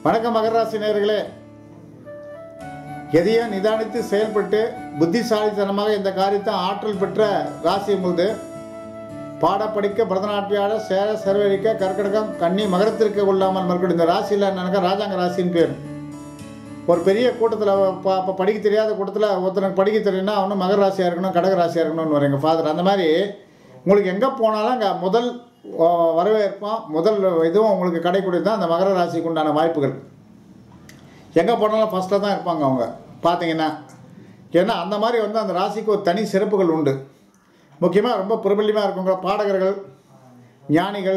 வணக்கம் மகராசி நேயர்களே எதையும் நிதானித்து செயல்பட்டு புத்திசாலித்தனமாக இந்த காரியத்தை ஆற்றல் பெற்ற ராசி உங்களுது பாடப்படிக்க பரதநாட்டியாட சேர சர்வரிக்க கர்க்கடகம் கன்னி மகரத்திற்கு கொள்ளாமல் மறுக்கணும் இந்த ராசியில் என்னக்கா ராஜாங்க ராசின்னு பேர் ஒரு பெரிய கூட்டத்தில் ப ப- படிக்க தெரியாத கூட்டத்தில் ஒருத்தனுக்கு படிக்க தெரியும்னா அவனும் மகர ராசியாக இருக்கணும் கடக ராசியாக இருக்கணும்னு வரும் எங்கள் ஃபாதர் அந்த மாதிரி உங்களுக்கு எங்கே போனாலும் அங்கே முதல் ஓ, வரவேற்பும் முதல் இதுவும் உங்களுக்கு கிடைக்கூடியது தான் அந்த மகர ராசிக்கு உண்டான வாய்ப்புகள் எங்கே போனாலும் ஃபஸ்ட்டில் தான் இருப்பாங்க அவங்க பார்த்தீங்கன்னா ஏன்னா அந்த மாதிரி வந்து அந்த ராசிக்கு ஒரு தனி சிறப்புகள் உண்டு முக்கியமாக ரொம்ப பிரபல்யமாக இருக்கவங்க பாடகர்கள் ஞானிகள்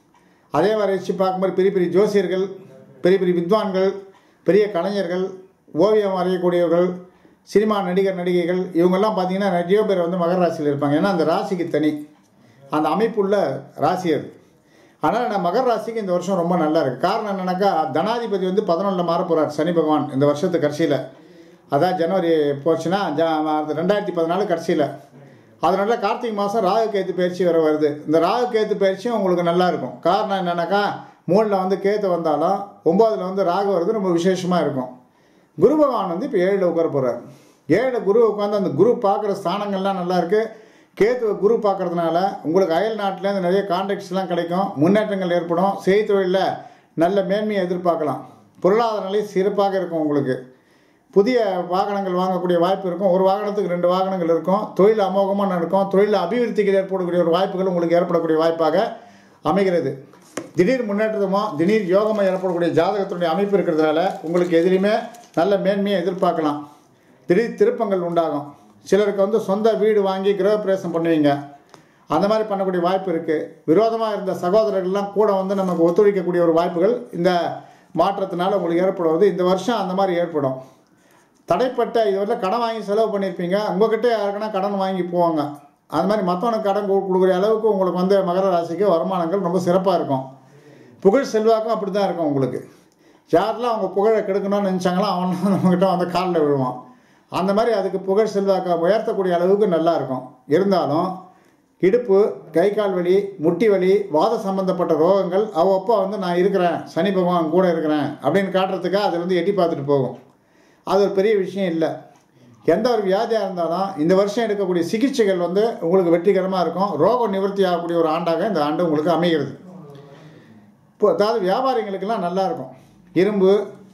அதே மாதிரி வச்சு பார்க்கும்போது பெரிய பெரிய ஜோசியர்கள் பெரிய பெரிய வித்வான்கள் பெரிய கலைஞர்கள் ஓவியம் வரையக்கூடியவர்கள் சினிமா நடிகர் நடிகைகள் இவங்கெல்லாம் பார்த்தீங்கன்னா நிறைய பேர் வந்து மகர ராசியில் இருப்பாங்க ஏன்னா அந்த ராசிக்கு தனி அந்த அமைப்புள்ள ராசி அது ஆனால் நான் மகர ராசிக்கு இந்த வருஷம் ரொம்ப நல்லா இருக்குது காரணம் என்னன்னாக்கா தனாதிபதி வந்து பதினொன்றில் மாற போகிறார் சனி பகவான் இந்த வருஷத்து கடைசியில் அதான் ஜனவரி போச்சுன்னா ஜ ரெண்டாயிரத்தி பதினாலு கடைசியில் அதனால கார்த்திகை மாதம் ராகு கேத்து பயிற்சி வர வருது இந்த ராகு கேத்து பயிற்சியும் உங்களுக்கு நல்லா இருக்கும் காரணம் என்னன்னாக்கா மூணில் வந்து கேத்து வந்தாலும் ஒம்போதில் வந்து ராகு வருது ரொம்ப விசேஷமாக இருக்கும் குரு பகவான் வந்து இப்போ ஏழில் உட்கார போகிறார் ஏழில் குரு உட்காந்து அந்த குரு பார்க்குற ஸ்தானங்கள்லாம் நல்லா இருக்கு கேத்து குரு பார்க்கறதுனால உங்களுக்கு அயல் நாட்டிலேருந்து நிறைய கான்டாக்ட்ஸ்லாம் கிடைக்கும் முன்னேற்றங்கள் ஏற்படும் செய்தொழிலில் நல்ல மேன்மையை எதிர்பார்க்கலாம் பொருளாதார நிலை சிறப்பாக இருக்கும் உங்களுக்கு புதிய வாகனங்கள் வாங்கக்கூடிய வாய்ப்பு இருக்கும் ஒரு வாகனத்துக்கு ரெண்டு வாகனங்கள் இருக்கும் தொழில் அமோகமாக நடக்கும் தொழில் அபிவிருத்திகள் ஏற்படக்கூடிய ஒரு வாய்ப்புகள் உங்களுக்கு ஏற்படக்கூடிய வாய்ப்பாக அமைகிறது திடீர் முன்னேற்றமோ திடீர் யோகமோ ஏற்படக்கூடிய ஜாதகத்தினுடைய அமைப்பு இருக்கிறதுனால உங்களுக்கு எதிலுமே நல்ல மேன்மையை எதிர்பார்க்கலாம் திடீர் திருப்பங்கள் உண்டாகும் சிலருக்கு வந்து சொந்த வீடு வாங்கி கிரகப்பிரவேசம் பண்ணுவீங்க அந்த மாதிரி பண்ணக்கூடிய வாய்ப்பு இருக்குது விரோதமாக இருந்த சகோதரர்கள்லாம் கூட வந்து நமக்கு ஒத்துழைக்கக்கூடிய ஒரு வாய்ப்புகள் இந்த மாற்றத்தினால உங்களுக்கு ஏற்படுவது இந்த வருஷம் அந்த மாதிரி ஏற்படும் தடைப்பட்ட இதுவரையில் கடன் வாங்கி செலவு பண்ணியிருப்பீங்க உங்ககிட்ட யாருக்குன்னா கடன் வாங்கி போவாங்க அது மாதிரி மற்றவனுக்கு கடன் கொடு- கொடுக்குற அளவுக்கு உங்களுக்கு வந்து மகர ராசிக்கு வருமானங்கள் ரொம்ப சிறப்பாக இருக்கும் புகழ் செல்வாக்கும் அப்படி தான் இருக்கும் உங்களுக்கு யாரெல்லாம் அவங்க புகழை கெடுக்கணும்னு நினச்சாங்களோ அவன்லாம் நம்மக்கிட்ட வந்து காலில் விழுவான் அந்த மாதிரி அதுக்கு புகழ் செல்வாக்கை உயர்த்தக்கூடிய அளவுக்கு நல்லா இருக்கும் இருந்தாலும் இடுப்பு கை கால் வலி முட்டி வலி வாத சம்பந்தப்பட்ட ரோகங்கள் அவ்வப்போ வந்து நான் இருக்கிறேன் சனி பகவான் கூட இருக்கிறேன் அப்படின்னு காட்டுறதுக்காக அது வந்து எட்டி பார்த்துட்டு போகும் அது ஒரு பெரிய விஷயம் இல்லை எந்த ஒரு வியாதியாக இருந்தாலும் இந்த வருஷம் எடுக்கக்கூடிய சிகிச்சைகள் வந்து உங்களுக்கு வெற்றிகரமாக இருக்கும் ரோக நிவர்த்தி ஆகக்கூடிய ஒரு ஆண்டாக இந்த ஆண்டு உங்களுக்கு அமைகிறது இப்போ அதாவது வியாபாரிகளுக்கெல்லாம் நல்லா இருக்கும் இரும்பு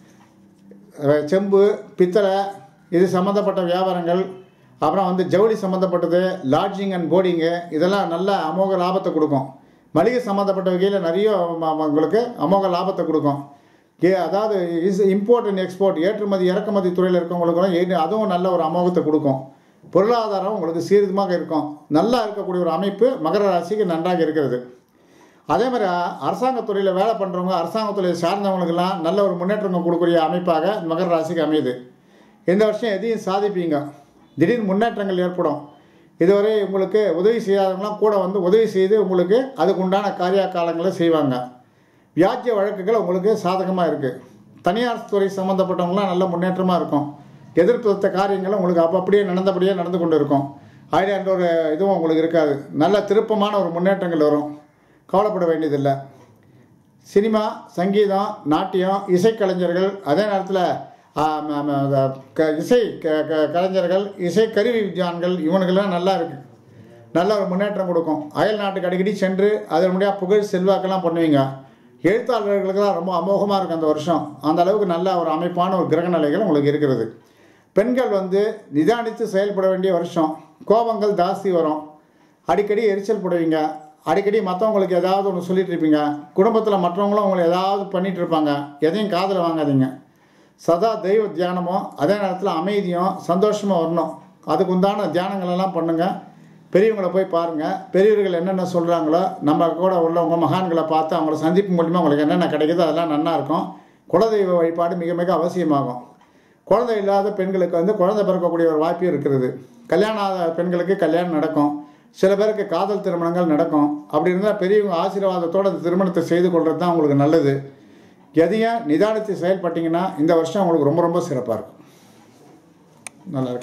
அஹ், செம்பு பித்தளை இது சம்மந்தப்பட்ட வியாபாரங்கள் அப்புறம் வந்து ஜவுளி சம்மந்தப்பட்டது லாட்ஜிங் அண்ட் போர்டிங்கு இதெல்லாம் நல்ல அமோக லாபத்தை கொடுக்கும் மளிகை சம்மந்தப்பட்ட வகையில் நிறைய ம- ம- உங்களுக்கு அமோக லாபத்தை கொடுக்கும் ஏ அதாவது இஸ் இம்போர்ட் அண்ட் எக்ஸ்போர்ட் ஏற்றுமதி இறக்குமதி துறையில் இருக்கவங்களுக்கெல்லாம் ஏ- அதுவும் நல்ல ஒரு அமோகத்தை கொடுக்கும் பொருளாதாரம் உங்களுக்கு சீர்தமாக இருக்கும் நல்லா இருக்கக்கூடிய ஒரு அமைப்பு மகர ராசிக்கு நன்றாக இருக்கிறது அதே மாதிரி அ- அரசாங்கத் துறையில் வேலை பண்ணுறவங்க அரசாங்கத்துறையை சார்ந்தவங்களுக்கெல்லாம் நல்ல ஒரு முன்னேற்றம் கொடுக்கக்கூடிய அமைப்பாக இந்த மகர ராசிக்கு அமையுது இந்த வருஷம் எதையும் சாதிப்பீங்க திடீர் முன்னேற்றங்கள் ஏற்படும் இதுவரை உங்களுக்கு உதவி செய்யாதவங்களாம் கூட வந்து உதவி செய்து உங்களுக்கு அதுக்கு உண்டான காரிய காலங்களை செய்வாங்க வியாஜ்ய வழக்குகள் உங்களுக்கு சாதகமாக இருக்குது தனியார் துறை சம்மந்தப்பட்டவங்களாம் நல்ல முன்னேற்றமாக இருக்கும் எதிர்பார்த்த காரியங்களும் உங்களுக்கு அப்போ அப்படியே நடந்தபடியே நடந்து கொண்டு இருக்கும் ஆயிரம் என்ற ஒரு இதுவும் உங்களுக்கு இருக்காது நல்ல திருப்பமான ஒரு முன்னேற்றங்கள் வரும் கவலைப்பட வேண்டியதில்லை சினிமா சங்கீதம் நாட்டியம் இசைக்கலைஞர்கள் அதே நேரத்தில் இசை க- க- கலைஞர்கள் இசை கருவி வித்வான்கள் இவனுக்கெல்லாம் நல்லா இருக்குது நல்ல ஒரு முன்னேற்றம் கொடுக்கும் அயல் நாட்டுக்கு அடிக்கடி சென்று அதன் முடியாக புகழ் செல்வாக்கெல்லாம் பண்ணுவீங்க எழுத்தாளர்களுக்கெல்லாம் ரொம்ப அமோகமாக இருக்கும் அந்த வருஷம் அந்த அளவுக்கு நல்ல ஒரு அமைப்பான ஒரு கிரக நிலைகள் உங்களுக்கு இருக்கிறது பெண்கள் வந்து நிதானித்து செயல்பட வேண்டிய வருஷம் கோபங்கள் ஜாஸ்தி வரும் அடிக்கடி எரிச்சல் படுவீங்க அடிக்கடி மற்றவங்களுக்கு ஏதாவது ஒன்று சொல்லிட்டு இருப்பீங்க குடும்பத்தில் மற்றவங்களும் உங்களை ஏதாவது பண்ணிட்டு இருப்பாங்க எதையும் காதில் வாங்காதீங்க சதா தெய்வ தியானமும் அதே நேரத்தில் அமைதியும் சந்தோஷமும் வரணும் அதுக்கு உண்டான தியானங்கள் எல்லாம் பண்ணுங்கள் பெரியவங்களை போய் பாருங்கள் பெரியவர்கள் என்னென்ன சொல்கிறாங்களோ நம்ம கூட உள்ளவங்க மகான்களை பார்த்து அவங்கள சந்திப்பு மூலிமா உங்களுக்கு என்னென்ன கிடைக்குதோ அதெல்லாம் நல்லா இருக்கும் குலதெய்வ வழிபாடு மிக மிக அவசியமாகும் குழந்தை இல்லாத பெண்களுக்கு வந்து குழந்தை பிறக்கக்கூடிய ஒரு வாய்ப்பு இருக்கிறது கல்யாணம் ஆகாத பெண்களுக்கு கல்யாணம் நடக்கும் சில பேருக்கு காதல் திருமணங்கள் நடக்கும் அப்படி இருந்தால் பெரியவங்க ஆசீர்வாதத்தோடு அந்த திருமணத்தை செய்து கொள்வது தான் உங்களுக்கு நல்லது எதையும் நிதானித்து செயல்பட்டீங்கன்னா இந்த வருஷம் உங்களுக்கு ரொம்ப ரொம்ப சிறப்பாக இருக்கும் நல்லா இருக்கு